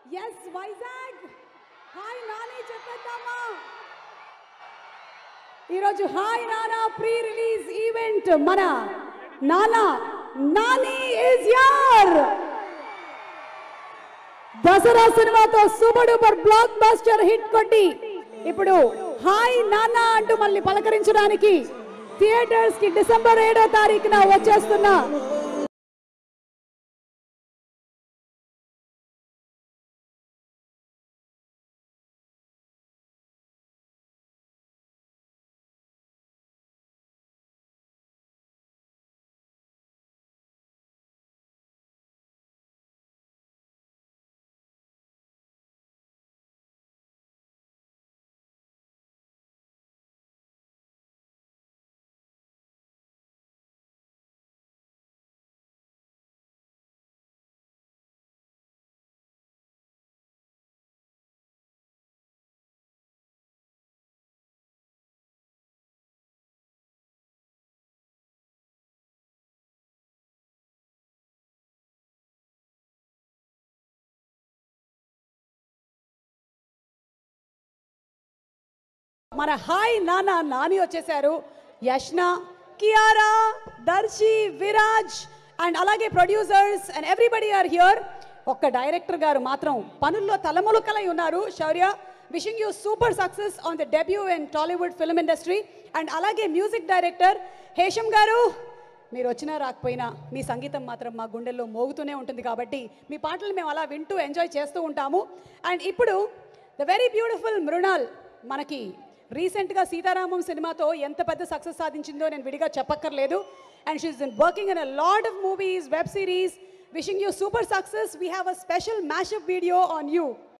yes Vizag hi Nani చెప్పేద్దామా ఈరోజు hi నానా ప్రీ రిలీజ్ ఈవెంట్ మన నానా నాని ఇస్ యార్ దసరా సినిమాతో super duper blockbuster hit కొట్టి ఇప్పుడు హాయ్ నానా అంటూ మళ్ళీ పలకరించడానికి థియేటర్స్ కి డిసెంబర్ ఏడో తారీఖున వచ్చేస్తున్న మన హాయ్ నానా నాని వచ్చేసారు యష్న కియారా దర్శి విరాజ్ అండ్ అలాగే producers and everybody are here ఒక్క డైరెక్టర్ గారు మాత్రం పనుల్లో తలములుకలై ఉన్నారు Shourya wishing you super success on the debut in Tollywood film industry and అలాగే మ్యూజిక్ డైరెక్టర్ హేషం గారు మీరు వచ్చినా రాకపోయినా మీ సంగీతం మాత్రం మా గుండెల్లో మోగుతూనే ఉంటుంది కాబట్టి మీ పాటలు మేము అలా వింటూ ఎంజాయ్ చేస్తూ ఉంటాము అండ్ ఇప్పుడు ద వెరీ బ్యూటిఫుల్ మృణాల్ మనకి రీసెంట్గా సీతారామం సినిమాతో ఎంత పెద్ద సక్సెస్ సాధించిందో నేను విడిగా చెప్పక్కర్లేదు and she is in working in a lot of movies web series wishing you super success we have a special mashup video on you